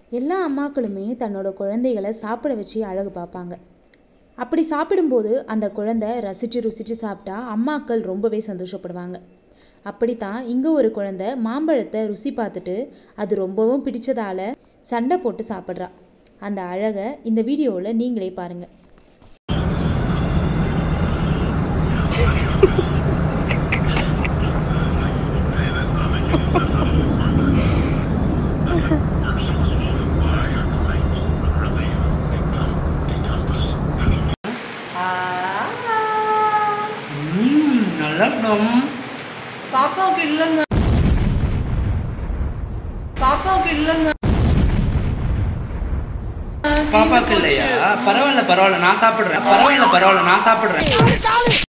எல்லா அம்மாக்களுமே தன்னோட குழந்தைகளை சாப்பிட வச்சு அழகு பார்ப்பாங்க அப்படி சாப்பிடும்போது அந்த குழந்தை ரசித்து ருசித்து சாப்பிட்டா அம்மாக்கள் ரொம்பவே சந்தோஷப்படுவாங்க அப்படித்தான் இங்கே ஒரு குழந்தை மாம்பழத்தை ருசி பார்த்துட்டு அது ரொம்பவும் பிடிச்சதால சண்டை போட்டு சாப்பிட்றா அந்த அழகை இந்த வீடியோவில் நீங்களே பாருங்கள் ம், நல்லா இருக்கும் பாப்பாவுக்கு இல்லைங்க பாப்பாவுக்கு இல்லைங்க பாப்பாக்கு இல்லையா பரவாயில்ல பரவாயில்ல நான் சாப்பிடுறேன் பரவாயில்ல பரவாயில்ல நான் சாப்பிடுறேன்